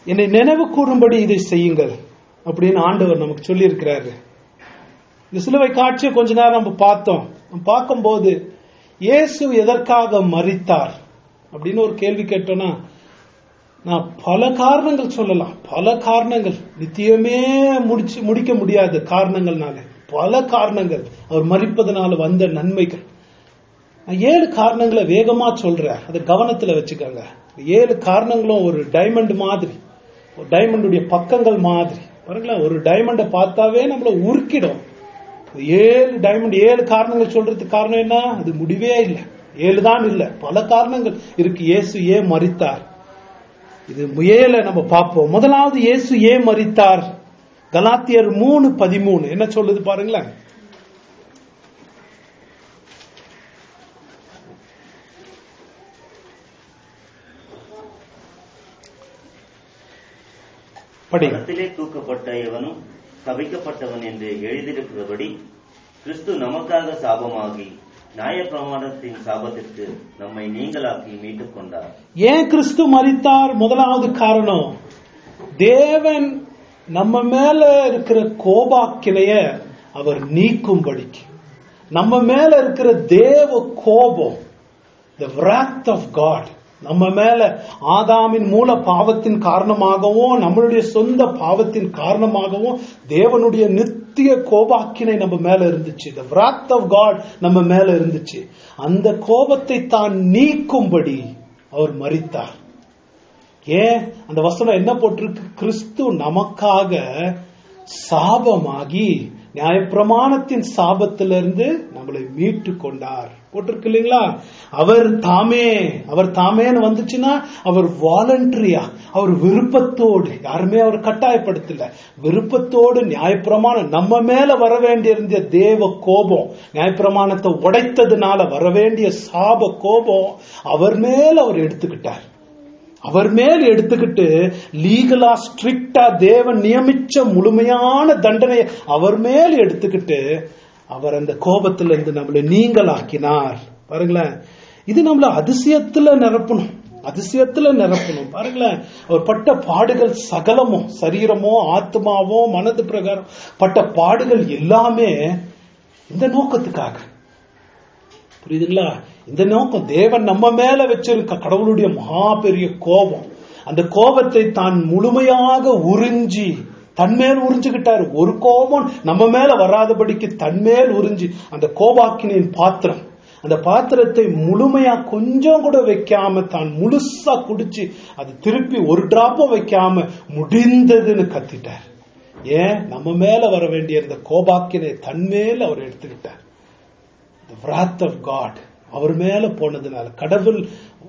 என்னை நினைவு கூறும்படி இதை செய்யுங்கள் அப்படின்னு ஆண்டவர் நமக்கு சொல்லி இருக்கிறாரு இந்த சிலுவை காட்சியை கொஞ்ச நேரம் நம்ம பார்த்தோம் நம்ம பார்க்கும்போது இயேசு எதற்காக மரித்தார் அப்படின்னு ஒரு கேள்வி கேட்டோம்னா நான் பல காரணங்கள் சொல்லலாம் பல காரணங்கள் நித்தியமே முடிச்சு முடிக்க முடியாத காரணங்கள்னால பல காரணங்கள் அவர் மறிப்பதனால வந்த நன்மைகள் நான் ஏழு காரணங்களை வேகமா சொல்றேன் அதை கவனத்துல வச்சுக்கோங்க ஏழு காரணங்களும் ஒரு டைமண்ட் மாதிரி ஒரு டைமண்டுடைய பக்கங்கள் மாதிரி பாருங்களேன் ஒரு டைமண்டை பார்த்தாவே நம்மள உருக்கிடும் ஏழு டைமண்ட் ஏழு காரணங்கள் சொல்றதுக்கு காரணம் என்ன அது முடிவே இல்லை ஏழு தான் இல்லை பல காரணங்கள் இருக்கு இயேசு ஏன் மறித்தார் இது ஏழ நம்ம பார்ப்போம் முதலாவது இயேசு ஏன் மறித்தார் கலாத்தியர் மூணு பதிமூணு என்ன சொல்லுது பாருங்களேன் படிங்க மரத்திலே தூக்கப்பட்ட எவனும் சபிக்கப்பட்டவன் என்று எழுதியிருக்கிறபடி கிறிஸ்து நமக்காக சாபமாகி நியாயப்பிரமாணத்தின் சாபத்திற்கு நம்மை நீங்களாக்கி மீட்டுக் கொண்டார் ஏன் கிறிஸ்து மரித்தார் முதலாவது காரணம் தேவன் நம்ம மேல இருக்கிற கோபாக்கினைய அவர் நீக்கும்படிக்கு நம்ம மேல இருக்கிற தேவ கோபம் the wrath of God நம்ம மேல ஆதாமின் மூல பாவத்தின் காரணமாகவும் நம்மளுடைய சொந்த பாவத்தின் காரணமாகவும் தேவனுடைய நித்திய கோபாக்கினை நம்ம மேல இருந்துச்சு the wrath of God நம்ம மேல இருந்துச்சு அந்த கோபத்தை தான் நீக்கும்படி அவர் மரித்தார் ஏன் அந்த வசனம் என்ன போட்டிருக்கு கிறிஸ்து நமக்காக சாபமாகி நியாயப்பிரமாணத்தின் சாபத்திலிருந்து நம்மளை மீட்டு கொண்டார் போட்டிருக்கு இல்லைங்களா அவர் தாமே அவர் தாமேன்னு வந்துச்சுன்னா அவர் வாலண்டரியா அவர் விருப்பத்தோடு யாருமே அவர் கட்டாயப்படுத்தல விருப்பத்தோடு நியாயப்பிரமாணம் நம்ம மேல வர வேண்டியிருந்த தேவ கோபம் நியாயப்பிரமாணத்தை உடைத்ததுனால வர வேண்டிய சாப கோபம் அவர் மேல அவர் எடுத்துக்கிட்டார் அவர் மேல் எடுத்துக்கிட்டு லீகலா ஸ்ட்ரிக்டா தேவன் நியமிச்ச முழுமையான தண்டனை அவர் மேல் எடுத்துக்கிட்டு அவர் அந்த கோபத்துல இருந்து நம்மளை நீங்களாக்கினார் பாருங்களேன் இது நம்மள அதிசயத்துல நிரப்பணும் அதிசயத்துல நிரப்பணும் பாருங்களேன் அவர் பட்ட பாடுகள் சகலமோ சரீரமோ ஆத்மாவோ மனது பிரகாரம் பட்ட பாடுகள் எல்லாமே இந்த நோக்கத்துக்காக புரியுதுங்களா இந்த நோக்கம் தேவன் நம்ம மேல வச்சிருக்க கடவுளுடைய மகா பெரிய கோபம் அந்த கோபத்தை தான் முழுமையாக உறிஞ்சி தன்மேல் உறிஞ்சுகிட்டாரு ஒரு கோபம் நம்ம மேல வராதபடிக்கு தன்மேல் உறிஞ்சி அந்த கோபாக்கினின் பாத்திரம் அந்த பாத்திரத்தை முழுமையா கொஞ்சம் கூட வைக்காம தான் முழுசா குடிச்சு அது திருப்பி ஒரு டிராப்பும் வைக்காம முடிந்ததுன்னு கத்திட்டார் ஏன் நம்ம மேல வர வேண்டிய இந்த கோபாக்கினை தன்மேல் அவர் எடுத்துக்கிட்டார் the wrath of God அவர் மேல போனதுனால கடவுள்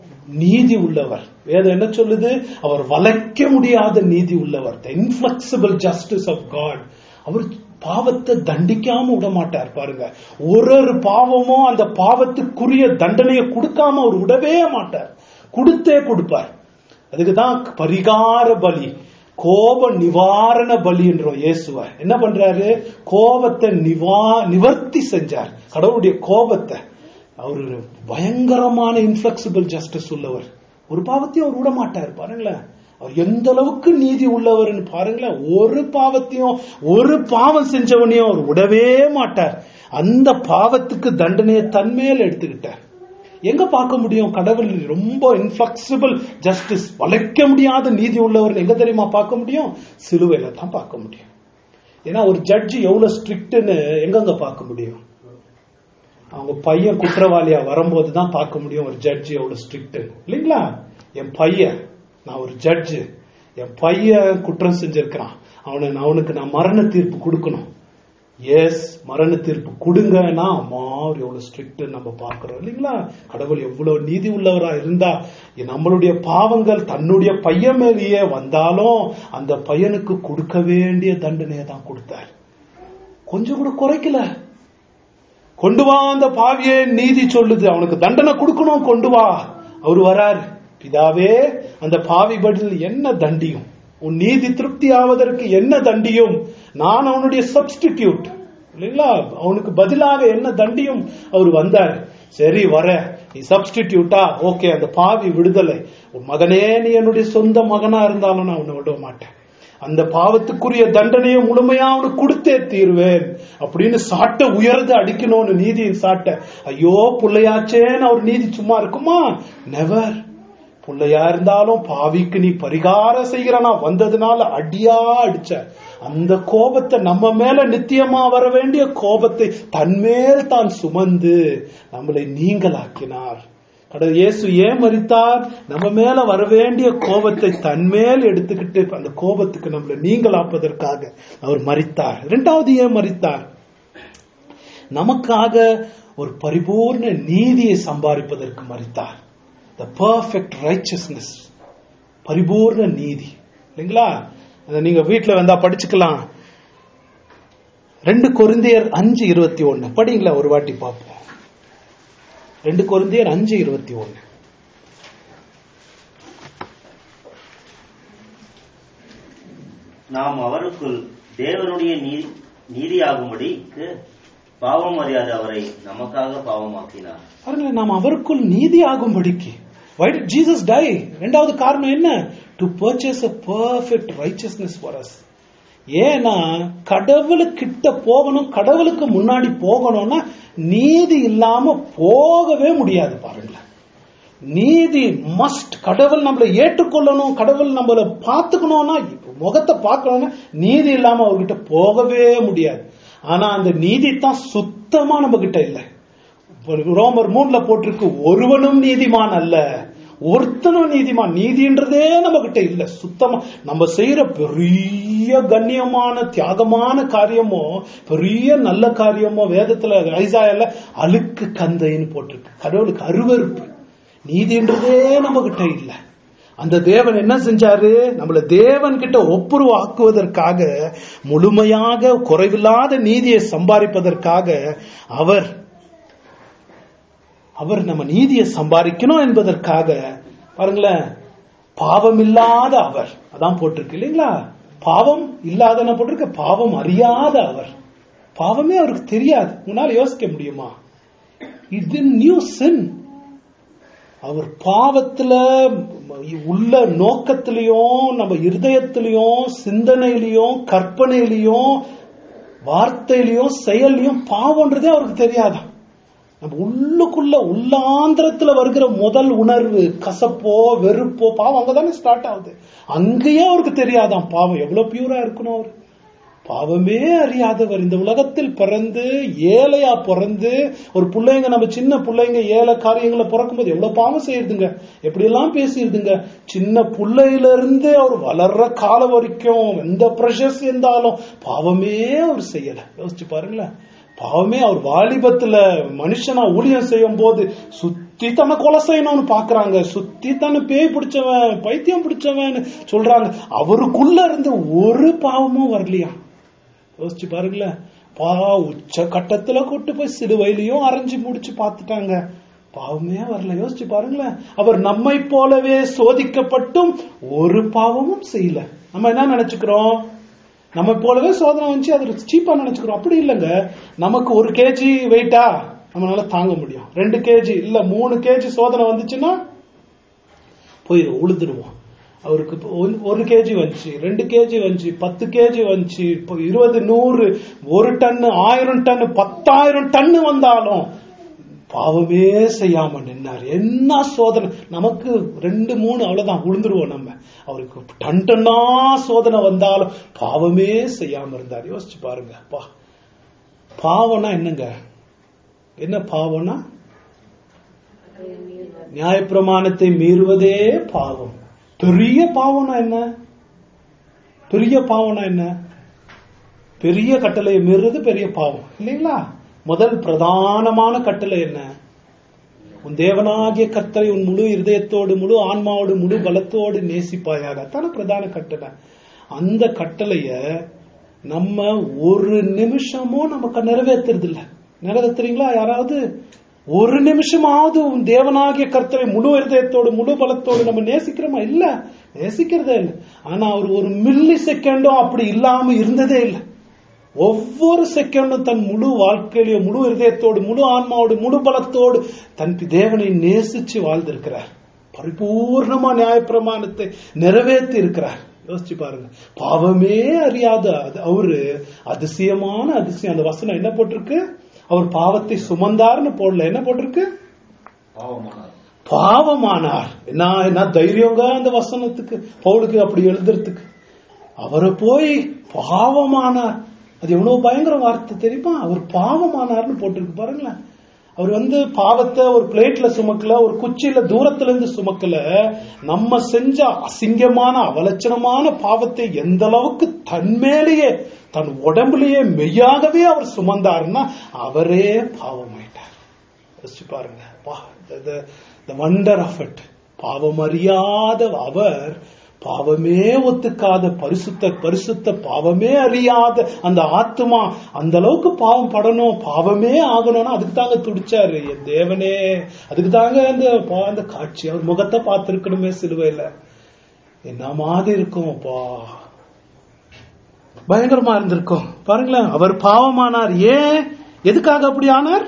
நீதி உள்ளவர் வேதம் என்ன சொல்லுது அவர் வளைக்க முடியாத நீதி உள்ளவர் the inflexible justice of God அவர் பாவத்தை தண்டிக்காம விட மாட்டார் பாருங்க ஒரு ஒரு பாவமும் அந்த பாவத்துக்குரிய தண்டனையை கொடுக்காம அவர் விடவே மாட்டார் கொடுத்தே கொடுப்பார் அதுக்குதான் பரிகார பலி கோப நிவாரண பலி என்றோம் இயேசுவ என்ன பண்றாரு கோபத்தை நிவா நிவர்த்தி செஞ்சார் கடவுளுடைய கோபத்தை அவர் பயங்கரமான இன்ஃபிளெக்சிபிள் ஜஸ்டிஸ் உள்ளவர் ஒரு பாவத்தையும் அவர் விட மாட்டார் பாருங்களேன் அவர் எந்த அளவுக்கு நீதி உள்ளவர்னு பாருங்களேன் ஒரு பாவத்தையும் ஒரு பாவம் செஞ்சவனையும் அவர் விடவே மாட்டார் அந்த பாவத்துக்கு தண்டனையை தன்மேல் எடுத்துக்கிட்டார் எங்க பார்க்க முடியும் கடவுள் ரொம்ப இன்ஃபிளெக்சிபிள் ஜஸ்டிஸ் வளைக்க முடியாத நீதி உள்ளவர் எங்க தெரியுமா பார்க்க முடியும் சிலுவையில தான் பார்க்க முடியும் ஏன்னா ஒரு ஜட்ஜி எவ்வளவு ஸ்ட்ரிக்ட்னு எங்கெங்க பார்க்க முடியும் அவங்க பையன் குற்றவாளியா வரும்போது தான் பார்க்க முடியும் ஒரு ஜட்ஜி எவ்வளவு ஸ்ட்ரிக்ட் இல்லைங்களா என் பையன் நான் ஒரு ஜட்ஜு என் பையன் குற்றம் செஞ்சிருக்கிறான் அவனை அவனுக்கு நான் மரண தீர்ப்பு கொடுக்கணும் எஸ் மரண தீர்ப்பு கொடுங்கன்னா அம்மா அவர் எவ்வளவு ஸ்ட்ரிக்ட் நம்ம பார்க்கிறோம் இல்லைங்களா கடவுள் எவ்வளவு நீதி உள்ளவரா இருந்தா நம்மளுடைய பாவங்கள் தன்னுடைய பையன் மேலேயே வந்தாலும் அந்த பையனுக்கு கொடுக்க வேண்டிய தண்டனையை தான் கொடுத்தார் கொஞ்சம் கூட குறைக்கல கொண்டு வா அந்த பாவியே நீதி சொல்லுது அவனுக்கு தண்டனை கொடுக்கணும் கொண்டு வா அவர் வராரு பிதாவே அந்த பாவி பதில் என்ன தண்டியும் உன் நீதி திருப்தி ஆவதற்கு என்ன தண்டியும் நான் அவனுடைய சப்ஸ்டிடியூட் இல்லைங்களா அவனுக்கு பதிலாக என்ன தண்டியும் அவர் வந்தார் சரி வர நீ சப்ஸ்டிடியூட்டா ஓகே அந்த பாவி விடுதலை உன் மகனே நீ என்னுடைய சொந்த மகனா இருந்தாலும் நான் உன்னை விட மாட்டேன் அந்த பாவத்துக்குரிய தண்டனையை முழுமையா அவனுக்கு கொடுத்தே தீர்வேன் அப்படின்னு சாட்ட உயர்ந்து அடிக்கணும்னு நீதியின் சாட்ட ஐயோ புள்ளையாச்சேன்னு அவர் நீதி சும்மா இருக்குமா நெவர் புள்ளையா இருந்தாலும் பாவிக்கு நீ பரிகாரம் செய்கிறனா வந்ததுனால அடியா அடிச்ச அந்த கோபத்தை நம்ம மேல நித்தியமா வர வேண்டிய கோபத்தை தன்மேல் தான் சுமந்து நம்மளை நீங்களாக்கினார் கடவுள் இயேசு ஏன் மறித்தார் நம்ம மேல வர வேண்டிய கோபத்தை தன்மேல் எடுத்துக்கிட்டு அந்த கோபத்துக்கு நம்மளை நீங்களாப்பதற்காக அவர் மறித்தார் இரண்டாவது ஏன் மறித்தார் நமக்காக ஒரு பரிபூர்ண நீதியை சம்பாதிப்பதற்கு மறித்தார் த பர்ஃபெக்ட் ரைச்சஸ்னஸ் பரிபூர்ண நீதி இல்லைங்களா அதை நீங்க வீட்டுல வந்தா படிச்சுக்கலாம் ரெண்டு கொரிந்தியர் அஞ்சு இருபத்தி ஒன்னு படிங்களா ஒரு வாட்டி பார்ப்போம் ரெண்டு கொரிந்தியர் அஞ்சு இருபத்தி ஒன்னு நாம் அவருக்குள் தேவனுடைய நீ- நீதியாகும்படிக்கு பாவம் அறியாத அவரை நமக்காக பாவமாக்கினார் பாருங்களேன் நாம் அவருக்குள் நீதி ஆகும்படிக்கு why did jesus die ரெண்டாவது காரணம் என்ன to purchase a perfect righteousness for us ஏன்னா கடவுளுக்கிட்ட போகணும் கடவுளுக்கு முன்னாடி போகணும்னா நீதி இல்லாம போகவே முடியாது பாருங்களேன் நீதி மஸ்ட் கடவுள் நம்மளை ஏற்றுக்கொள்ளணும் கடவுள் நம்மள பார்த்துக்கணும்னா இப்ப முகத்தை பார்க்கணும்னா நீதி இல்லாம அவர்கிட்ட போகவே முடியாது ஆனா அந்த நீதி தான் சுத்தமா நம்ம கிட்ட இல்லை இப்ப ரோமர் மூணுல போட்டிருக்கு ஒருவனும் நீதிமான் அல்ல ஒருத்தனும் நீதிமான் நீதின்றதே நம்ம கிட்ட இல்ல சுத்தமா நம்ம செய்யற பெரிய கண்ணியமான தியாகமான காரியமோ பெரிய நல்ல காரியமோ வேதத்துல ஐசாயல்ல அழுக்கு கந்தைன்னு போட்டிருக்கு கடவுளுக்கு அருவருப்பு நீதின்றதே நம்ம கிட்ட இல்ல அந்த தேவன் என்ன செஞ்சாரு நம்மள தேவன் கிட்ட ஒப்புருவாக்குவதற்காக முழுமையாக குறைவில்லாத நீதியை சம்பாதிப்பதற்காக அவர் அவர் நம்ம நீதியை சம்பாதிக்கணும் என்பதற்காக பாருங்களேன் பாவம் இல்லாத அவர் அதான் போட்டிருக்கு இல்லைங்களா பாவம் இல்லாத என்ன போட்டிருக்கு பாவம் அறியாத அவர் பாவமே அவருக்கு தெரியாது உன்னால யோசிக்க முடியுமா இது நியூ சின் அவர் பாவத்துல உள்ள நோக்கத்திலையும் நம்ம இருதயத்திலையும் சிந்தனையிலையும் கற்பனையிலையும் வார்த்தையிலையும் செயல்லையும் பாவம்ன்றதே அவருக்கு தெரியாதான் நம்ம உள்ளுக்குள்ள உள்ளாந்திரத்துல வருகிற முதல் உணர்வு கசப்போ வெறுப்போ பாவம் அங்கதானே ஸ்டார்ட் ஆகுது அங்கேயே அவருக்கு தெரியாதாம் பாவம் எவ்வளவு பியூரா இருக்கணும் அவர் பாவமே அறியாதவர் இந்த உலகத்தில் பிறந்து ஏழையா பிறந்து ஒரு பிள்ளைங்க நம்ம சின்ன பிள்ளைங்க ஏழை காரியங்களை பிறக்கும்போது எவ்வளவு பாவம் செய்யுதுங்க எப்படி எல்லாம் பேசிடுதுங்க சின்ன பிள்ளையில இருந்து அவர் வளர்ற காலம் வரைக்கும் எந்த ப்ரெஷர்ஸ் இருந்தாலும் பாவமே அவர் செய்யல யோசிச்சு பாருங்களேன் பாவமே அவர் வாலிபத்துல மனுஷனா ஊழியம் செய்யும் போது சுத்தி தன்னை கொலை செய்யணும்னு பாக்குறாங்க சுத்தி தன்னை பேய் பிடிச்சவன் பைத்தியம் பிடிச்சவன் சொல்றாங்க அவருக்குள்ள இருந்து ஒரு பாவமும் வரலையா யோசிச்சு பாருங்களேன் பா உச்ச கட்டத்துல கூட்டு போய் சிலுவையிலையும் அரைஞ்சு முடிச்சு பார்த்துட்டாங்க பாவமே வரல யோசிச்சு பாருங்களேன் அவர் நம்மை போலவே சோதிக்கப்பட்டும் ஒரு பாவமும் செய்யல நம்ம என்ன நினைச்சுக்கிறோம் நம்ம போலவே சோதனை வந்துச்சு அது சீப்பா நினைச்சுக்கிறோம் அப்படி இல்லைங்க நமக்கு ஒரு கேஜி வெயிட்டா நம்மளால தாங்க முடியும் ரெண்டு கேஜி இல்ல மூணு கேஜி சோதனை வந்துச்சுன்னா போயிடும் உழுதுருவோம் அவருக்கு இப்போ ஒரு- ஒரு கேஜி வந்துச்சு ரெண்டு கேஜி வந்துச்சு பத்து கேஜி வந்துச்சு இப்போ இருபது நூறு ஒரு டன்னு ஆயிரம் டன்னு பத்தாயிரம் டன்னு வந்தாலும் பாவமே செய்யாம நின்னார் என்ன சோதனை நமக்கு ரெண்டு மூணு அவ்வளவுதான் விழுந்துருவோம் நம்ம அவருக்கு டன் டன்னா சோதனை வந்தாலும் பாவமே செய்யாம இருந்தார் யோசிச்சு பாருங்க பா பாவம்னா என்னங்க என்ன பாவம்னா நியாயப்பிரமாணத்தை மீறுவதே பாவம் பெரிய பாவம்னா என்ன பெரிய பாவம்னா என்ன பெரிய கட்டளையை மீறுறது பெரிய பாவம் இல்லைங்களா முதல் பிரதானமான கட்டளை என்ன உன் தேவனாகிய கர்த்தரை உன் முழு இருதயத்தோடு முழு ஆன்மாவோடு முழு பலத்தோடு நேசிப்பாயாக அதான பிரதான கட்டளை அந்த கட்டளைய நம்ம ஒரு நிமிஷமும் நமக்கு நிறைவேற்றுறது இல்ல நிறைவேற்றுறீங்களா யாராவது ஒரு நிமிஷமாவது உன் தேவனாகிய கர்த்தரை முழு இருதயத்தோடு முழு பலத்தோடு நம்ம நேசிக்கிறோமா இல்ல நேசிக்கிறதே இல்லை ஆனா அவர் ஒரு மில்லி செகண்டும் அப்படி இல்லாம இருந்ததே இல்லை ஒவ்வொரு செகண்டும் தன் முழு வாழ்க்கையிலையும் முழு இதயத்தோடு முழு ஆன்மாவோடு முழு பலத்தோடு தன் தேவனை நேசிச்சு வாழ்ந்திருக்கிறார் பரிபூர்ணமா நியாயப்பிரமாணத்தை நிறைவேற்றி இருக்கிறார் யோசிச்சு பாருங்க பாவமே அறியாத அது- அவரு அதிசயமான அதிசயம் அந்த வசனம் என்ன போட்டிருக்கு அவர் பாவத்தை சுமந்தார்னு போடல என்ன போட்டிருக்கு பாவமானார் பாவமானார் என்ன என்ன தைரியங்க அந்த வசனத்துக்கு பவுலுக்கு அப்படி எழுதுறதுக்கு அவரை போய் பாவமானார் அது எவ்வளவு பயங்கர வார்த்தை தெரியுமா அவர் பாவமானார்னு போட்டிருக்கு பாருங்களேன் அவர் வந்து பாவத்தை ஒரு பிளேட்ல சுமக்கல ஒரு குச்சியில தூரத்துல இருந்து சுமக்கல நம்ம செஞ்ச அசிங்கமான அவலட்சணமான பாவத்தை எந்த அளவுக்கு தன்மேலேயே தன் உடம்புலயே மெய்யாகவே அவர் சுமந்தாருன்னா அவரே பாவமாயிட்டார் யோசிச்சு பாருங்க த வண்டர் ஆஃப் இட் பாவம் அறியாத அவர் பாவமே ஒத்துக்காத பரிசுத்த பரிசுத்த பாவமே அறியாத அந்த ஆத்மா அந்த அளவுக்கு பாவம் படணும் பாவமே ஆகணும்னா அதுக்கு தாங்க துடிச்சாரு என் தேவனே அதுக்கு தாங்க அந்த பா- அந்த காட்சி அவர் முகத்தை பார்த்திருக்கணுமே சிலுவையில என்ன மாதிரி இருக்கும் அப்பா பயங்கரமா இருந்திருக்கும் பாருங்களேன் அவர் பாவமானார் ஏன் எதுக்காக அப்படி ஆனார்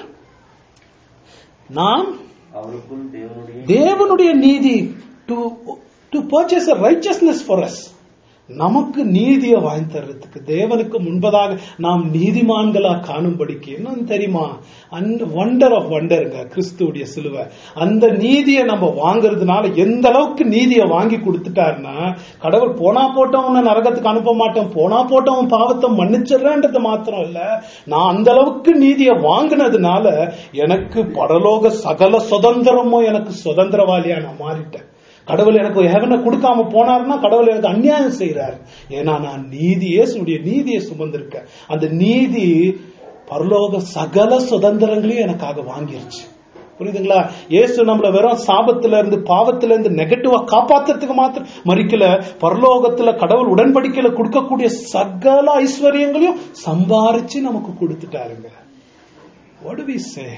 நாம் அவருக்குள் தேவனுடைய தேவனுடைய நீதி to to purchase righteousness for us நமக்கு நீதியை வாங்கி தர்றதுக்கு தேவனுக்கு முன்பதாக நாம் நீதிமான்களா காணும்படிக்கு என்னன்னு தெரியுமா அந்த வண்டர் ஆஃப் வண்டருங்க கிறிஸ்துவுடைய சிலுவை அந்த நீதியை நம்ம வாங்குறதுனால எந்த அளவுக்கு நீதியை வாங்கி கொடுத்துட்டாருன்னா கடவுள் போனா போட்டவன நரகத்துக்கு அனுப்ப மாட்டேன் போனா போட்டவன் பாவத்தை மன்னிச்சிடுறேன்றது மாத்திரம் இல்ல நான் அந்த அளவுக்கு நீதியை வாங்கினதுனால எனக்கு பரலோக சகல சுதந்திரமும் எனக்கு சுதந்திரவாளியா நான் மாறிட்டேன் கடவுள் எனக்கு ஹெவனை கொடுக்காம போனாருன்னா கடவுள் எனக்கு அநியாயம் செய்யறாரு ஏன்னா நான் நீதி இயேசுடைய நீதியை சுமந்திருக்கேன் அந்த நீதி பரலோக சகல சுதந்திரங்களையும் எனக்காக வாங்கிருச்சு புரியுதுங்களா இயேசு நம்மள வெறும் சாபத்துல இருந்து பாவத்துல இருந்து நெகட்டிவா காப்பாத்துறதுக்கு மாத்திரம் மறிக்கல பரலோகத்துல கடவுள் உடன்படிக்கையில கொடுக்கக்கூடிய சகல ஐஸ்வர்யங்களையும் சம்பாரிச்சு நமக்கு கொடுத்துட்டாருங்க What do we say?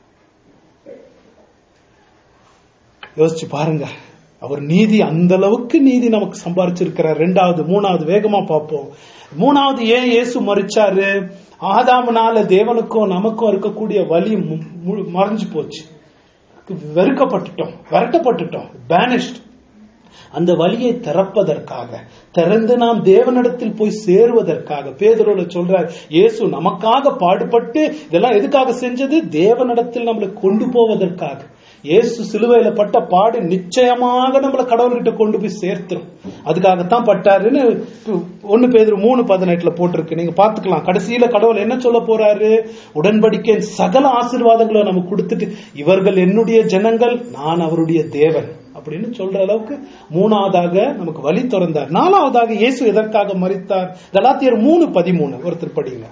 யோசிச்சு பாருங்க அவர் நீதி அந்த அளவுக்கு நீதி நமக்கு சம்பாரிச்சிருக்கிறார் ரெண்டாவது மூணாவது வேகமா பார்ப்போம் மூணாவது ஏன் இயேசு மறிச்சாரு ஆதாமனால தேவனுக்கும் நமக்கும் இருக்கக்கூடிய வலி மு- மு- மறைஞ்சு போச்சு வெறுக்கப்பட்டுட்டோம் விரட்டப்பட்டுட்டோம் பேனிஷ்ட் அந்த வழியை திறப்பதற்காக திறந்து நாம் தேவனிடத்தில் போய் சேருவதற்காக பேதுருல சொல்றார் இயேசு நமக்காக பாடுபட்டு இதெல்லாம் எதுக்காக செஞ்சது தேவனிடத்தில் நம்மளை கொண்டு போவதற்காக இயேசு சிலுவையில பட்ட பாடு நிச்சயமாக நம்மளை கடவுள்கிட்ட கொண்டு போய் சேர்த்துரும் அதுக்காகத்தான் பட்டாருன்னு ஒன்னு பேதுரு மூணு பதினெட்டுல போட்டிருக்கு நீங்க பாத்துக்கலாம் கடைசியில கடவுள் என்ன சொல்ல போறாரு உடன்படிக்கை சகல ஆசீர்வாதங்களை நமக்கு கொடுத்துட்டு இவர்கள் என்னுடைய ஜனங்கள் நான் அவருடைய தேவன் அப்படின்னு சொல்ற அளவுக்கு மூணாவதாக நமக்கு வழி திறந்தார் நாலாவதாக இயேசு எதற்காக மறித்தார் கலாத்தியர் மூணு பதிமூணு ஒருத்தர் படிங்க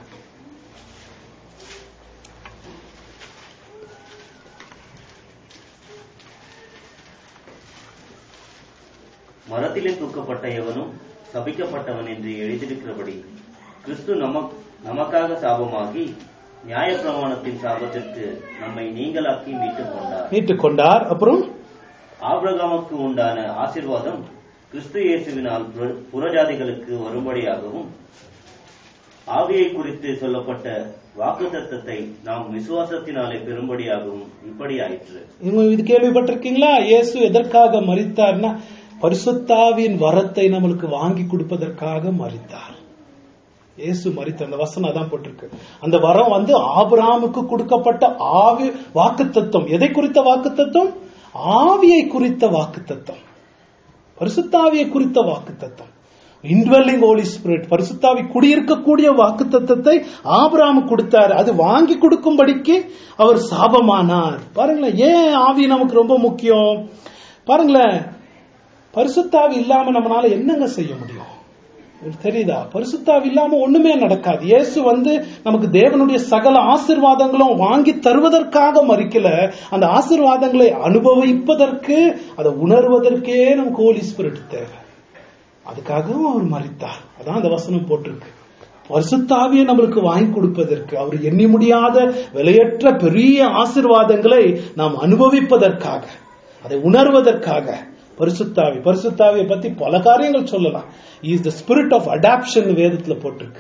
மரத்திலே தூக்கப்பட்ட எவனும் சபிக்கப்பட்டவன் என்று எழுதியிருக்கிறபடி கிறிஸ்து நமக் நமக்காக சாபமாகி நியாயப்பிரமாணத்தின் சாபத்திற்கு நம்மை நீங்களாக்கி மீட்டுக் கொண்டார் மீட்டுக் கொண்டார் அப்புறம் ஆபிரகாமுக்கு உண்டான ஆசீர்வாதம் கிறிஸ்து இயேசுவினால் புர- புறஜாதிகளுக்கு வரும்படியாகவும் ஆவியை குறித்து சொல்லப்பட்ட வாக்குத்தத்தத்தை நாம் விசுவாசத்தினாலே பெறும்படியாகவும் இப்படி ஆயிற்று இவங்க இது கேள்விப்பட்டிருக்கீங்களா இயேசு எதற்காக மறித்தார்னா பரிசுத்தாவின் வரத்தை நம்மளுக்கு வாங்கி கொடுப்பதற்காக மறித்தார் இயேசு மறித்த அந்த வசனம் அதான் போட்டிருக்கு அந்த வரம் வந்து ஆபிரகாமுக்கு கொடுக்கப்பட்ட ஆவி வாக்குத்தத்தம் எதை குறித்த வாக்குத்தத்தம் ஆவியை குறித்த வாக்குத்தத்தம் பரிசுத்தாவியை குறித்த வாக்குத்தத்தம் இன்வெல்லிங் ஹோலி ஸ்பிரிட் பரிசுத்தாவி குடியிருக்கக்கூடிய வாக்குத்தத்தத்தை ஆபிரகாமு கொடுத்தார் அது வாங்கி கொடுக்கும்படிக்கு அவர் சாபமானார் பாருங்களேன் ஏன் ஆவி நமக்கு ரொம்ப முக்கியம் பாருங்களேன் பரிசுத்தாவி இல்லாம நம்மளால என்னங்க செய்ய முடியும் உங்களுக்கு தெரியுதா பரிசுத்தாவி இல்லாம ஒண்ணுமே நடக்காது இயேசு வந்து நமக்கு தேவனுடைய சகல ஆசிர்வாதங்களும் வாங்கி தருவதற்காக மறிக்கல அந்த ஆசிர்வாதங்களை அனுபவிப்பதற்கு அதை உணர்வதற்கே நமக்கு ஹோலி ஸ்பிரிட் தேவை அதுக்காகவும் அவர் மறித்தார் அதான் அந்த வசனம் போட்டிருக்கு பரிசுத்தாவியை நம்மளுக்கு வாங்கி கொடுப்பதற்கு அவர் எண்ணி முடியாத விலையற்ற பெரிய ஆசிர்வாதங்களை நாம் அனுபவிப்பதற்காக அதை உணர்வதற்காக பரிசுத்தாவி பரிசுத்தாவியை பத்தி பல காரியங்கள் சொல்லலாம் is the spirit of adoption வேதத்துல போட்டிருக்கு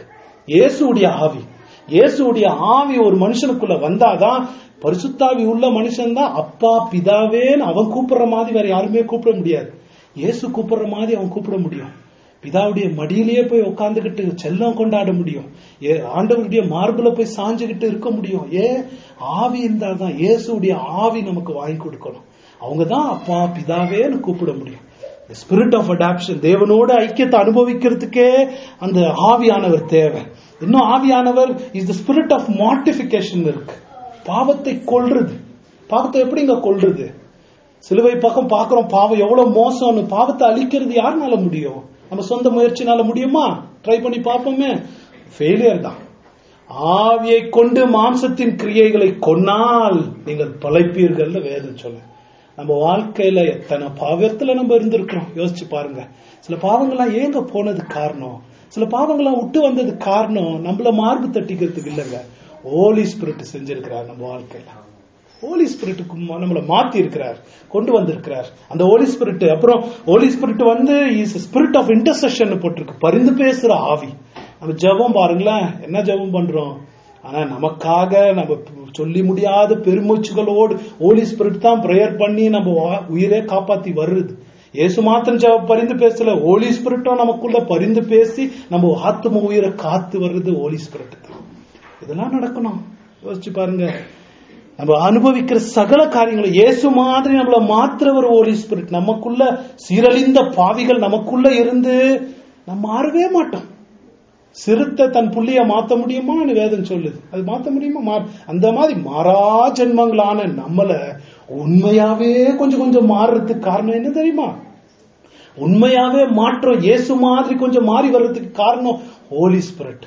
இயேசுடைய ஆவி இயேசுடைய ஆவி ஒரு மனுஷனுக்குள்ள வந்தாதான் பரிசுத்தாவி உள்ள மனுஷன் தான் அப்பா பிதாவேன்னு அவன் கூப்பிடுற மாதிரி வேற யாருமே கூப்பிட முடியாது இயேசு கூப்பிடுற மாதிரி அவன் கூப்பிட முடியும் பிதாவுடைய மடியிலேயே போய் உட்காந்துக்கிட்டு செல்லம் கொண்டாட முடியும் ஏ ஆண்டவருடைய மார்புல போய் சாஞ்சுக்கிட்டு இருக்க முடியும் ஏ ஆவி இருந்தால் தான் இயேசுடைய ஆவி நமக்கு வாங்கி கொடுக்கணும் அவங்க தான் அப்பா பிதாவேன்னு கூப்பிட முடியும் ஸ்பிரிட் ஆஃப் அடாப்ஷன் தேவனோட ஐக்கியத்தை அனுபவிக்கிறதுக்கே அந்த ஆவியானவர் தேவை இன்னும் ஆவியானவர் is the spirit of mortification இருக்கு பாவத்தை கொல்றது பாவத்தை எப்படிங்க கொல்றது சிலுவை பக்கம் பார்க்கிறோம் பாவம் எவ்வளவு மோசம்னு பாவத்தை அழிக்கிறது யாருனால முடியும் நம்ம சொந்த முயற்சினால முடியுமா ட்ரை பண்ணி பார்ப்போமே ஃபெயிலியர் தான் ஆவியை கொண்டு மாம்சத்தின் கிரியைகளை கொன்னால் நீங்கள் பழைப்பீர்கள் வேதம் சொல்ல நம்ம வாழ்க்கையில எத்தனை பாவத்துல நம்ம இருந்திருக்கிறோம் யோசிச்சு பாருங்க சில பாவங்கள்லாம் ஏங்க போனது காரணம் சில பாவங்கள்லாம் விட்டு வந்தது காரணம் நம்மள மார்பு தட்டிக்கிறதுக்கு இல்லைங்க ஹோலி ஸ்பிரிட் செஞ்சிருக்கிறார் நம்ம வாழ்க்கையில ஹோலி ஸ்பிரிட்டுக்கு நம்மளை மாத்தி இருக்கிறார் கொண்டு வந்திருக்கிறார் அந்த ஹோலி ஸ்பிரிட் அப்புறம் ஹோலி ஸ்பிரிட் வந்து இஸ் ஸ்பிரிட் ஆஃப் இன்டர்செஷன் போட்டிருக்கு பரிந்து பேசுற ஆவி நம்ம ஜெபம் பாருங்களேன் என்ன ஜெபம் பண்றோம் ஆனா நமக்காக நம்ம சொல்லி முடியாத பெருமூச்சுகளோடு ஹோலி ஸ்பிரிட் தான் ப்ரேயர் பண்ணி நம்ம வா- உயிரே காப்பாத்தி வருது இயேசு மாத்திரம் ஜெப பரிந்து பேசல ஹோலி ஸ்பிரிட்டும் நமக்குள்ள பரிந்து பேசி நம்ம ஆத்ம உயிரை காத்து வர்றது ஹோலி ஸ்பிரிட் தான் இதெல்லாம் நடக்கணும் யோசிச்சு பாருங்க நம்ம அனுபவிக்கிற சகல காரியங்களும் இயேசு மாதிரி நம்மள மாத்துறவர் ஹோலி ஸ்பிரிட் நமக்குள்ள சீரழிந்த பாவிகள் நமக்குள்ள இருந்து நம்ம மாறவே மாட்டோம் சிறுத்தை தன் புள்ளிய மாத்த முடியுமான்னு வேதம் சொல்லுது அது மாத்த முடியுமா மா- அந்த மாதிரி மாறா ஜென்மங்களான நம்மள உண்மையாவே கொஞ்சம் கொஞ்சம் மாறுறதுக்கு காரணம் என்ன தெரியுமா உண்மையாவே மாற்றம் இயேசு மாதிரி கொஞ்சம் மாறி வர்றதுக்கு காரணம் ஹோலி ஸ்பிரிட்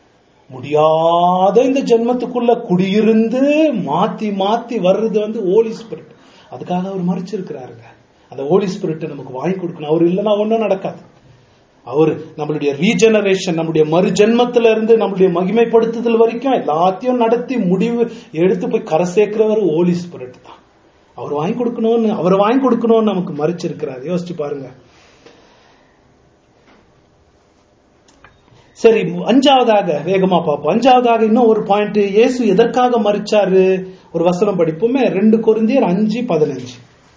முடியாத இந்த ஜென்மத்துக்குள்ள குடியிருந்து மாத்தி மாத்தி வர்றது வந்து ஹோலி ஸ்பிரிட் அதுக்காக அவர் மறைச்சிருக்கிறாருங்க அந்த ஹோலி ஸ்பிரிட்டை நமக்கு வாங்கி கொடுக்கணும் அவர் இல்லைன்னா ஒன்றும் நடக்காது அவர் நம்மளுடைய ரீஜெனரேஷன் நம்முடைய மறு ஜென்மத்துல இருந்து நம்மளுடைய மகிமைப்படுத்துதல் வரைக்கும் எல்லாத்தையும் நடத்தி முடிவு எடுத்து போய் கரை சேர்க்கிறவர் ஹோலி ஸ்பிரிட் தான் அவர் வாங்கி கொடுக்கணும்னு அவர் வாங்கி கொடுக்கணும்னு நமக்கு மறைச்சிருக்கிறார் யோசிச்சு பாருங்க சரி அஞ்சாவதாக வேகமா பார்ப்போம் அஞ்சாவதாக இன்னும் ஒரு பாயிண்ட் இயேசு எதற்காக மறிச்சாரு ஒரு வசனம் படிப்போமே ரெண்டு கொரிந்தியர் அஞ்சு பதினஞ்சு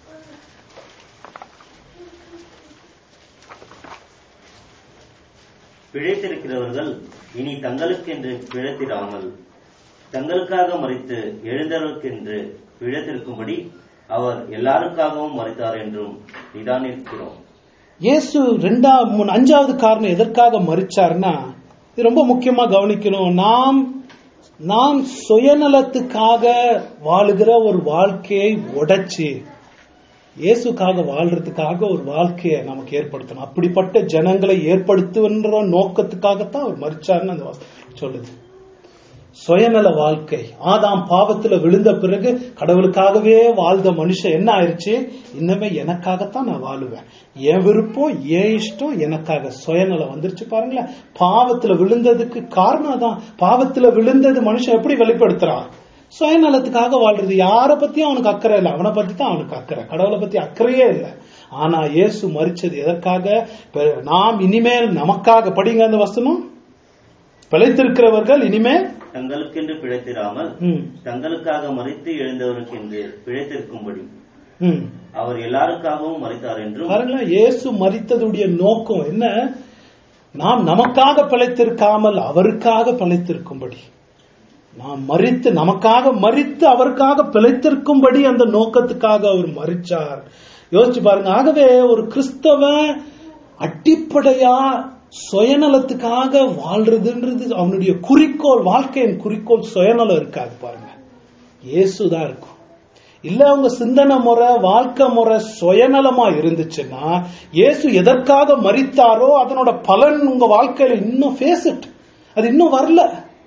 பிழைத்திருக்கிறவர்கள் இனி தங்களுக்கென்று பிழைத்திடாமல் தங்களுக்காக மறித்து எழுந்தவருக்கென்று பிழைத்திருக்கும்படி அவர் எல்லாருக்காகவும் மறித்தார் என்றும் நிதானிக்கிறோம் இயேசு ரெண்டா மூணு அஞ்சாவது காரணம் எதற்காக மறிச்சார்னா இது ரொம்ப முக்கியமா கவனிக்கணும் நாம் நாம் சுயநலத்துக்காக வாழுகிற ஒரு வாழ்க்கையை உடைச்சு இயேசுக்காக வாழ்றதுக்காக ஒரு வாழ்க்கையை நமக்கு ஏற்படுத்தணும் அப்படிப்பட்ட ஜனங்களை ஏற்படுத்துன்ற நோக்கத்துக்காகத்தான் அவர் மறிச்சார்னு அந்த வசனம் சொல்லுது சுயநல வாழ்க்கை ஆதாம் பாவத்துல விழுந்த பிறகு கடவுளுக்காகவே வாழ்ந்த மனுஷன் என்ன ஆயிருச்சு இன்னமே எனக்காகத்தான் நான் வாழுவேன் என் விருப்பம் என் இஷ்டம் எனக்காக சுயநலம் வந்துருச்சு பாருங்களேன் பாவத்துல விழுந்ததுக்கு காரணம் தான் பாவத்துல விழுந்தது மனுஷன் எப்படி வெளிப்படுத்துறான் சுயநலத்துக்காக வாழ்றது யார பத்தியும் அவனுக்கு அக்கறை இல்லை அவனை பத்தி தான் அவனுக்கு அக்கறை கடவுளை பத்தி அக்கறையே இல்லை ஆனா இயேசு மறிச்சது எதற்காக இப்ப நாம் இனிமேல் நமக்காக படிங்க அந்த வசனம் பிழைத்திருக்கிறவர்கள் இனிமேல் தங்களுக்கென்று பிழைத்திராமல் ம், தங்களுக்காக மறித்து எழுந்தவருக்கென்று பிழைத்திருக்கும்படி ம். அவர் எல்லாருக்காகவும் மறித்தார் என்றும் பாருங்களேன் இயேசு மறித்ததுடைய நோக்கம் என்ன நாம் நமக்காக பிழைத்திருக்காமல் அவருக்காக பிழைத்திருக்கும்படி நாம் மறித்து நமக்காக மறித்து அவருக்காக பிழைத்திருக்கும்படி அந்த நோக்கத்துக்காக அவர் மறிச்சார் யோசிச்சு பாருங்க ஆகவே ஒரு கிறிஸ்தவன் அடிப்படையா சுயநலத்துக்காக வாழ்றதுன்றது அவனுடைய குறிக்கோள் வாழ்க்கையின் குறிக்கோள் சுயநலம் இருக்காது பாருங்க இயேசுதான் இருக்கும் இல்ல அவங்க சிந்தனை முறை வாழ்க்கை முறை சுயநலமா இருந்துச்சுன்னா இயேசு எதற்காக மறித்தாரோ அதனோட பலன் உங்க வாழ்க்கையில இன்னும் ஃபேஸ் இட் அது இன்னும் வரல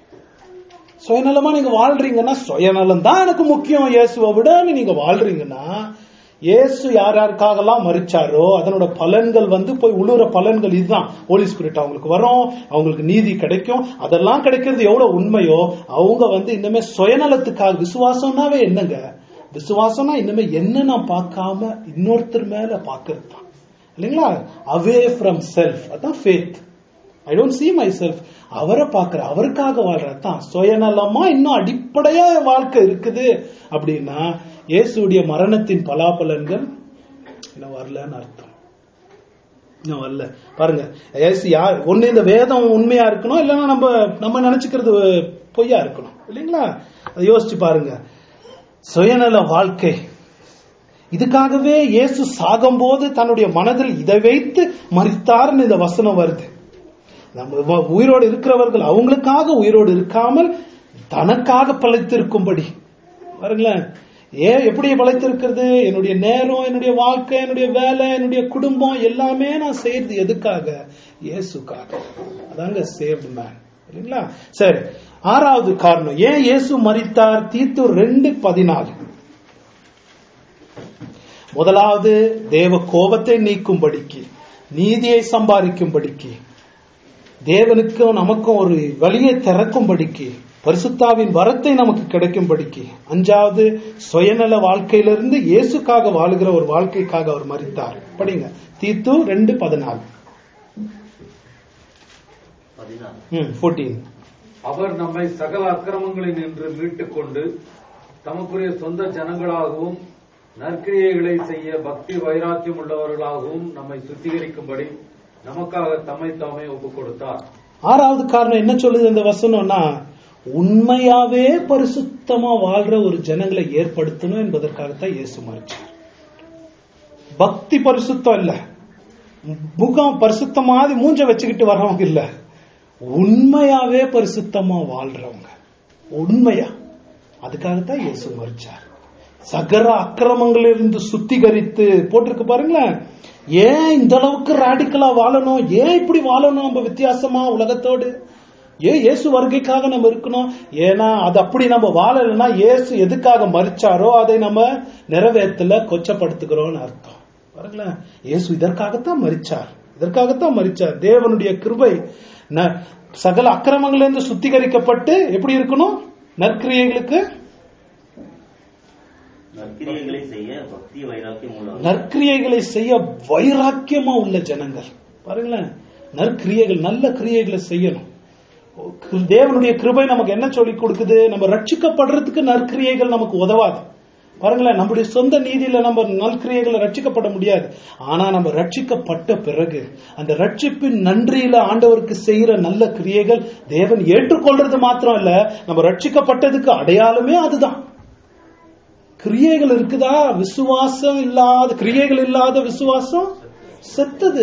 சுயநலமா நீங்க வாழ்றீங்கன்னா சுயநலம் தான் எனக்கு முக்கியம் இயேசுவை விட நீங்க வாழ்றீங்கன்னா இயேசு யார் யாருக்காகலாம் மறிச்சாரோ அதனோட பலன்கள் வந்து போய் உழுற பலன்கள் இதுதான் ஹோலி ஸ்பிரிட் அவங்களுக்கு வரும் அவங்களுக்கு நீதி கிடைக்கும் அதெல்லாம் கிடைக்கிறது எவ்வளவு உண்மையோ அவங்க வந்து இன்னுமே சுயநலத்துக்காக விசுவாசம்னாவே என்னங்க விசுவாசம்னா இன்னுமே என்ன நான் பார்க்காம இன்னொருத்தர் மேல பாக்குறது தான் இல்லைங்களா அவே ஃப்ரம் செல்ஃப் அதான் faith I don't see myself அவரை பார்க்கிற அவருக்காக வாழ்றது தான் சுயநலமா இன்னும் அடிப்படையா என் வாழ்க்கை இருக்குது அப்படின்னா இயேசுடைய மரணத்தின் பலாபலன்கள் இன்னும் வரலன்னு அர்த்தம் இன்னும் வரல பாருங்க ஏசு யார் ஒண்ணு இந்த வேதம் உண்மையா இருக்கணும் இல்லைன்னா நம்ம நம்ம நினைச்சுக்கிறது பொய்யா இருக்கணும் இல்லைங்களா அதை யோசிச்சு பாருங்க சுயநல வாழ்க்கை இதுக்காகவே இயேசு சாகும்போது தன்னுடைய மனதில் இதை வைத்து மறித்தார்னு இந்த வசனம் வருது நம்ம வ- உயிரோடு இருக்கிறவர்கள் அவங்களுக்காக உயிரோடு இருக்காமல் தனக்காக பழைத்திருக்கும்படி பாருங்களேன் ஏன் எப்படி பழைத்திருக்கிறது என்னுடைய நேரம் என்னுடைய வாழ்க்கை என்னுடைய வேலை என்னுடைய குடும்பம் எல்லாமே நான் செய்யறது எதுக்காக இயேசுக்காக அதாங்க சேவ்டு மேன் இல்லைங்களா சரி ஆறாவது காரணம் ஏன் இயேசு மரித்தார் தீத்து ரெண்டு பதினாலு முதலாவது தேவ கோபத்தை நீக்கும்படிக்கு நீதியை சம்பாதிக்கும்படிக்கு தேவனுக்கும் நமக்கும் ஒரு வழியை திறக்கும்படிக்கு பரிசுத்தாவின் வரத்தை நமக்கு கிடைக்கும்படிக்கு அஞ்சாவது சுயநல வாழ்க்கையிலிருந்து இயேசுக்காக வாழுகிற ஒரு வாழ்க்கைக்காக அவர் மரித்தார் படிங்க தீத்து ரெண்டு பதினாலு பதினாறு ம் ஃபோர்டீன் அவர் நம்மை சகல அக்கிரமங்களில் நின்று மீட்டுக் கொண்டு தமக்குரிய சொந்த ஜனங்களாகவும் நற்கிரியைகளை செய்ய பக்தி வைராக்கியம் உள்ளவர்களாகவும் நம்மை சுத்திகரிக்கும்படி நமக்காக தம்மை தாமே ஒப்புக் கொடுத்தார் ஆறாவது காரணம் என்ன சொல்லுது இந்த வசனம்னா உண்மையாவே பரிசுத்தமா வாழ்ற ஒரு ஜனங்களை ஏற்படுத்தணும் என்பதற்காகத்தான் இயேசு மறிச்சார் பக்தி பரிசுத்தம் இல்ல முகம் பரிசுத்தமாதி மூஞ்ச வச்சுக்கிட்டு வர்றவங்க இல்ல உண்மையாவே பரிசுத்தமா வாழ்றவங்க உண்மையா அதுக்காகத்தான் இயேசு மறிச்சார் சகர அக்கிரமங்களிலிருந்து சுத்திகரித்து போட்டிருக்கு பாருங்களேன் ஏன் இந்த அளவுக்கு ராடிக்கலா வாழணும் ஏன் இப்படி வாழணும் நம்ம வித்தியாசமா உலகத்தோடு ஏன் இயேசு வருகைக்காக நம்ம இருக்கணும் ஏன்னா அது அப்படி நம்ம வாழலைன்னா இயேசு எதுக்காக மறிச்சாரோ அதை நம்ம நிறைவேற்றல கொச்சப்படுத்துகிறோம்னு அர்த்தம் பாருங்களேன் இயேசு இதற்காகத்தான் மறிச்சார் இதற்காகத்தான் மறிச்சார் தேவனுடைய கிருபை ந- சகல அக்கிரமங்களிலிருந்து சுத்திகரிக்கப்பட்டு எப்படி இருக்கணும் நற்கிரியைகளுக்கு நற்கிரியைகளை செய்ய பக்தி வைராக்கியம் உள்ளவர் நற்கிரியைகளை செய்ய வைராக்கியமா உள்ள ஜனங்கள் பாருங்களேன் நற்கிரியைகள் நல்ல கிரியைகளை செய்யணும் தேவனுடைய கிருபை நமக்கு என்ன சொல்லி கொடுக்குது நம்ம ரட்சிக்கப்படுறதுக்கு நற்கிரியைகள் நமக்கு உதவாது பாருங்களேன் நம்முடைய சொந்த நீதியில நம்ம நற்கிரியைகளை ரட்சிக்கப்பட முடியாது ஆனா நம்ம ரட்சிக்கப்பட்ட பிறகு அந்த ரட்சிப்பின் நன்றியில ஆண்டவருக்கு செய்யற நல்ல கிரியைகள் தேவன் ஏற்றுக்கொள்றது மாத்திரம் இல்ல நம்ம ரட்சிக்கப்பட்டதுக்கு அடையாளமே அதுதான் கிரியைகள் இருக்குதா விசுவாசம் இல்லாத கிரியைகள் இல்லாத விசுவாசம் செத்தது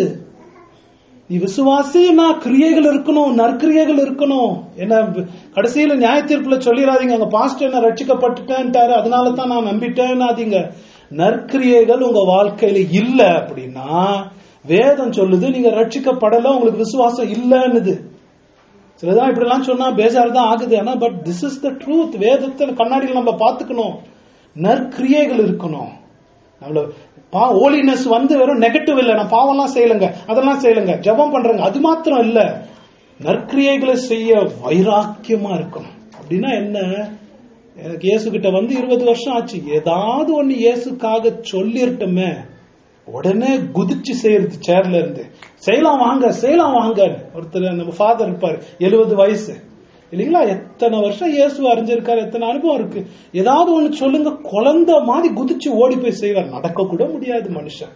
நீ விசுவாசினா கிரியைகள் இருக்கணும் நற்கிரியைகள் இருக்கணும் என்ன கடைசியில நியாய தீர்ப்புல சொல்லிடாதீங்க அங்க பாஸ்ட் என்ன ரட்சிக்கப்பட்டுட்டேன்ட்டாரு அதனால தான் நான் நம்பிட்டேன்னாதீங்க நற்கிரியைகள் உங்க வாழ்க்கையில இல்ல அப்படின்னா வேதம் சொல்லுது நீங்க ரட்சிக்கப்படல உங்களுக்கு விசுவாசம் இல்லன்னுது சிலதான் இப்படி எல்லாம் சொன்னா பேஜார் தான் ஆகுது ஆனா but this is the truth வேதத்தை கண்ணாடியில் நம்ம பாத்துக்கணும் நற்கிரியைகள் இருக்கணும் நம்மள பா ஓலினஸ் வந்து வெறும் நெகட்டிவ் இல்ல நான் பாவம்லாம் செய்யலங்க அதெல்லாம் செய்யலங்க ஜெபம் பண்றேங்க அது மாத்திரம் இல்ல நற்கிரியைகளை செய்ய வைராக்கியமா இருக்கணும் அப்படின்னா என்ன எனக்கு இயேசு கிட்ட வந்து இருபது வருஷம் ஆச்சு ஏதாவது ஒண்ணு இயேசுக்காக சொல்லிருட்டோமே உடனே குதிச்சு செய்யறது சேர்ல இருந்து செய்யலாம் வாங்க செய்யலாம் வாங்க ஒருத்தர் நம்ம ஃபாதர் இருப்பாரு எழுபது வயசு இல்லைங்களா எத்தனை வருஷம் இயேசு அறிஞ்சிருக்காரு எத்தனை அனுபவம் இருக்கு ஏதாவது ஒண்ணு சொல்லுங்க குழந்தை மாதிரி குதிச்சு ஓடி போய் செய்வார் நடக்க கூட முடியாது மனுஷன்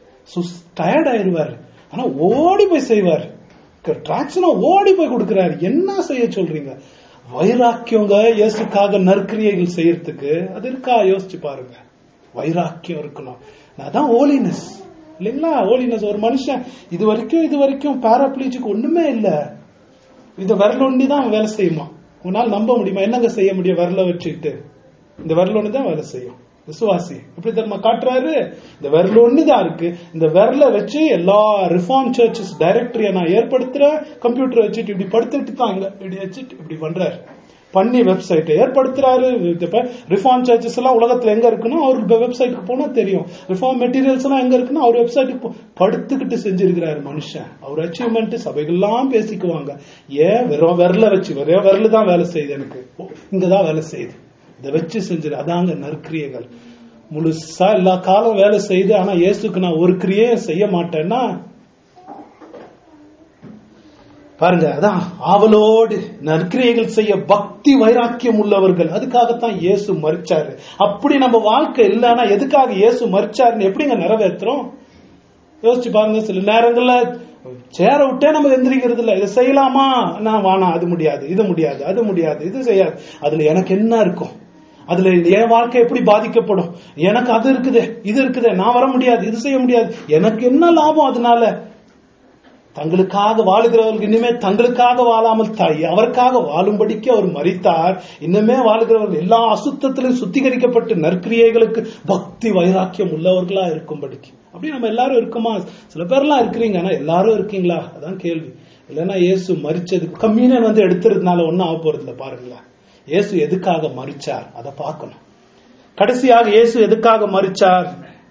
டயர்ட் ஆயிருவாரு ஆனா ஓடி போய் செய்வார் டிராக்ஷனா ஓடி போய் கொடுக்கிறாரு என்ன செய்ய சொல்றீங்க வைராக்கியங்க இயேசுக்காக நற்கிரியைகள் செய்யறதுக்கு அது இருக்கா யோசிச்சு பாருங்க வைராக்கியம் இருக்கணும் அதான் ஓலினஸ் இல்லைங்களா ஓலினஸ் ஒரு மனுஷன் இது வரைக்கும் இது வரைக்கும் பேராப்ளீஜுக்கு ஒண்ணுமே இல்ல இந்த விரல் ஒண்டி தான் வேலை செய்யுமா உன்னால் நம்ப முடியுமா என்னங்க செய்ய முடியும் விரல வச்சுக்கிட்டு இந்த விரல் ஒண்ணு தான் வேலை செய்யும் விசுவாசி எப்படி தெரியுமா காட்டுறாரு இந்த விரல் ஒண்ணு தான் இருக்கு இந்த விரல வச்சு எல்லா ரிஃபார்ம் சர்ச்சஸ் டைரக்டரிய நான் ஏற்படுத்துறேன் கம்ப்யூட்டர் வச்சுட்டு இப்படி படுத்துட்டு தான் இங்க இப்படி வச்சுட்டு இப்படி பண்றாரு பண்ணி வெப்சைட் ஏற்படுத்துறாரு ரிஃபார்ம் சர்ச்சஸ் எல்லாம் உலகத்துல எங்க இருக்குன்னா அவர் வெப்சைட்டுக்கு போனா தெரியும் ரிஃபார்ம் மெட்டீரியல்ஸ் எல்லாம் எங்க இருக்குன்னா அவர் வெப்சைட்டுக்கு படுத்துக்கிட்டு செஞ்சிருக்கிறாரு மனுஷன் அவர் அச்சீவ்மெண்ட் சபைகள்லாம் பேசிக்குவாங்க ஏன் வெறும் விரல வச்சு வெறும் விரல தான் வேலை செய்யுது எனக்கு இங்கதான் வேலை செய்யுது இதை வச்சு செஞ்சிரு அதாங்க நற்கிரியைகள் முழுசா எல்லா காலம் வேலை செய்து ஆனா இயேசுக்கு நான் ஒரு கிரியை செய்ய மாட்டேன்னா பாருங்க அதான் ஆவலோடு நற்கிரியைகள் செய்ய பக்தி வைராக்கியம் உள்ளவர்கள் அதுக்காகத்தான் இயேசு மறிச்சாரு அப்படி நம்ம வாழ்க்கை இல்லைன்னா எதுக்காக இயேசு மறிச்சாருன்னு எப்படிங்க நிறைவேற்றுறோம் யோசிச்சு பாருங்க சில நேரங்கள்ல சேர விட்டே நம்ம எந்திரிக்கிறது இல்ல இதை செய்யலாமா நான் வானா அது முடியாது இது முடியாது அது முடியாது இது செய்யாது அதுல எனக்கு என்ன இருக்கும் அதுல என் வாழ்க்கை எப்படி பாதிக்கப்படும் எனக்கு அது இருக்குது இது இருக்குது நான் வர முடியாது இது செய்ய முடியாது எனக்கு என்ன லாபம் அதனால தங்களுக்காக வாழுகிறவர்கள் இனிமே தங்களுக்காக வாழாமல் தாய் அவருக்காக வாழும்படிக்கு அவர் மறித்தார் இன்னுமே வாழுகிறவர்கள் எல்லா அசுத்தத்திலும் சுத்திகரிக்கப்பட்டு நற்கிரியைகளுக்கு பக்தி வைராக்கியம் உள்ளவர்களா இருக்கும்படிக்கு அப்படி நம்ம எல்லாரும் இருக்கோமா சில பேர்லாம் இருக்கிறீங்க ஆனா எல்லாரும் இருக்கீங்களா அதான் கேள்வி இல்லைன்னா இயேசு மறிச்சதுக்கு கம்யூனியன் வந்து எடுத்துறதுனால ஒன்னும் ஆக போறது இல்லை பாருங்களேன் இயேசு எதுக்காக மறிச்சார் அதை பார்க்கணும் கடைசியாக இயேசு எதுக்காக மறிச்சார்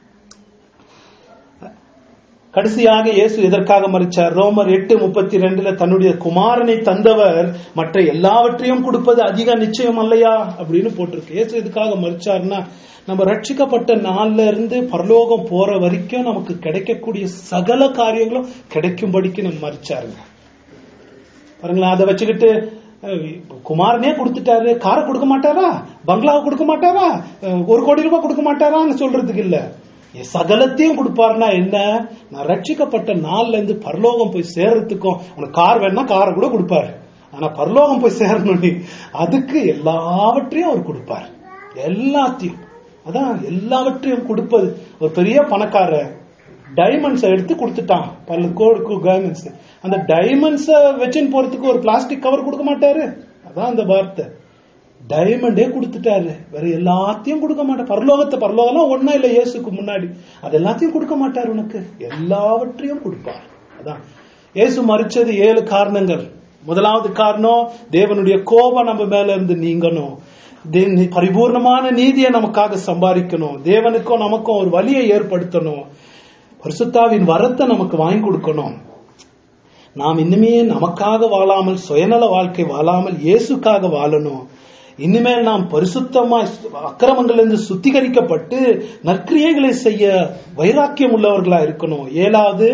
கடைசியாக இயேசு எதற்காக மறிச்சார் ரோமர் எட்டு முப்பத்தி ரெண்டுல தன்னுடைய குமாரனை தந்தவர் மற்ற எல்லாவற்றையும் கொடுப்பது அதிக நிச்சயம் அல்லையா அப்படின்னு போட்டிருக்கு இயேசு எதுக்காக மறிச்சார்னா நம்ம ரட்சிக்கப்பட்ட நாள்ல இருந்து பரலோகம் போற வரைக்கும் நமக்கு கிடைக்கக்கூடிய சகல காரியங்களும் கிடைக்கும்படிக்கு நம்ம மறிச்சாருங்க பாருங்களேன் அதை வச்சுக்கிட்டு அஹ், குமாரனே கொடுத்துட்டாரு காரை கொடுக்க மாட்டாரா பங்களாவை கொடுக்க மாட்டாரா அஹ், ஒரு கோடி ரூபாய் கொடுக்க மாட்டாரான்னு சொல்றதுக்கு இல்ல என் சகலத்தையும் கொடுப்பாருன்னா என்ன நான் ரட்சிக்கப்பட்ட நாள்ல இருந்து பரலோகம் போய் சேர்றதுக்கும் உனக்கு கார் வேணும்னா காரை கூட கொடுப்பாரு ஆனா பரலோகம் போய் சேரணும் நீ அதுக்கு எல்லாவற்றையும் அவர் கொடுப்பார் எல்லாத்தையும் அதான் எல்லாவற்றையும் கொடுப்பது ஒரு பெரிய பணக்காரர் டைமண்ட்ஸை எடுத்து கொடுத்துட்டான் பல கோடி டைமண்ட்ஸ் அந்த டைமண்ட்ஸை வச்சுன்னு போறதுக்கு ஒரு பிளாஸ்டிக் கவர் கொடுக்க மாட்டாரு அதான் அந்த வார்த்தை டைமண்டே கொடுத்துட்டாரு வேற எல்லாத்தையும் கொடுக்க மாட்டார் பரலோகத்தை பரலோகம்லாம் ஒண்ணா இல்ல இயேசுக்கு முன்னாடி அது எல்லாத்தையும் கொடுக்க மாட்டார் உனக்கு எல்லாவற்றையும் கொடுப்பார் அதான் இயேசு மறிச்சது ஏழு காரணங்கள் முதலாவது காரணம் தேவனுடைய கோபம் நம்ம மேல இருந்து நீங்கணும் தே- பரிபூர்ணமான நீதியை நமக்காக சம்பாதிக்கணும் தேவனுக்கும் நமக்கும் ஒரு வழியை ஏற்படுத்தணும் பரிசுத்தாவின் வரத்தை நமக்கு வாங்கி கொடுக்கணும் நாம் இன்னுமே நமக்காக வாழாமல் சுயநல வாழ்க்கை வாழாமல் இயேசுக்காக வாழணும் இனிமேல் நாம் பரிசுத்தமாய் அக்கிரமங்களிலிருந்து சுத்திகரிக்கப்பட்டு நற்கிரியைகளை செய்ய வைராக்கியம் உள்ளவர்களா இருக்கணும் ஏழாவது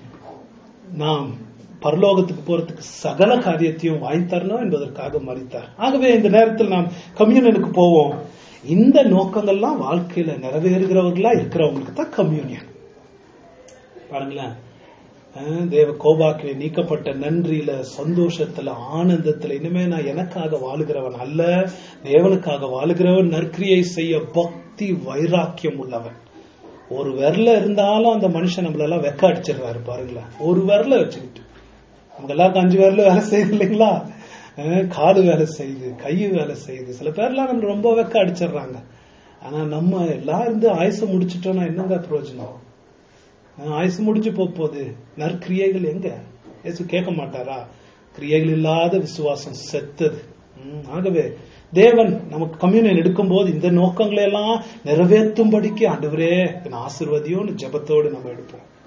நாம் பரலோகத்துக்கு போறதுக்கு சகல காரியத்தையும் வாங்கி தரணும் என்பதற்காக மறித்தார் ஆகவே இந்த நேரத்தில் நாம் கம்யூனியனுக்கு போவோம் இந்த நோக்கங்கள்லாம் வாழ்க்கையில நிறைவேறுகிறவர்களா இருக்கிறவங்களுக்கு தான் கம்யூனியன் பாருங்களேன் அஹ் தேவ கோபாக்கினை நீக்கப்பட்ட நன்றியில சந்தோஷத்துல ஆனந்தத்துல இனிமே நான் எனக்காக வாழுகிறவன் அல்ல தேவனுக்காக வாழுகிறவன் நற்கிரியை செய்ய பக்தி வைராக்கியம் உள்ளவன் ஒரு விரல இருந்தாலும் அந்த மனுஷன் நம்மளெல்லாம் வெக்க அடிச்சிடுறாரு பாருங்களேன் ஒரு விரல வச்சுக்கிட்டு நமக்கு எல்லாருக்கும் அஞ்சு விரல வேலை செய்யுது இல்லைங்களா அஹ் காலு வேலை செய்யுது கை வேலை செய்யுது சில பேர்லாம் நம்ம ரொம்ப வெக்க அடிச்சிடுறாங்க ஆனா நம்ம எல்லாம் இருந்து ஆயுசை முடிச்சிட்டோம்னா என்னங்க பிரயோஜனம் ஆஹ் ஆயுசு முடிஞ்சு போக போகுது நற்கிரியைகள் எங்க இயேசு கேட்க மாட்டாரா கிரியைகள் இல்லாத விசுவாசம் செத்தது ம், ஆகவே தேவன் நமக்கு கம்யூனியன் எடுக்கும்போது இந்த நோக்கங்களை எல்லாம் நிறைவேற்றும்படிக்கு ஆண்டவரே ஆசிர்வதியோன்னு ஜெபத்தோடு நம்ம எடுப்போம்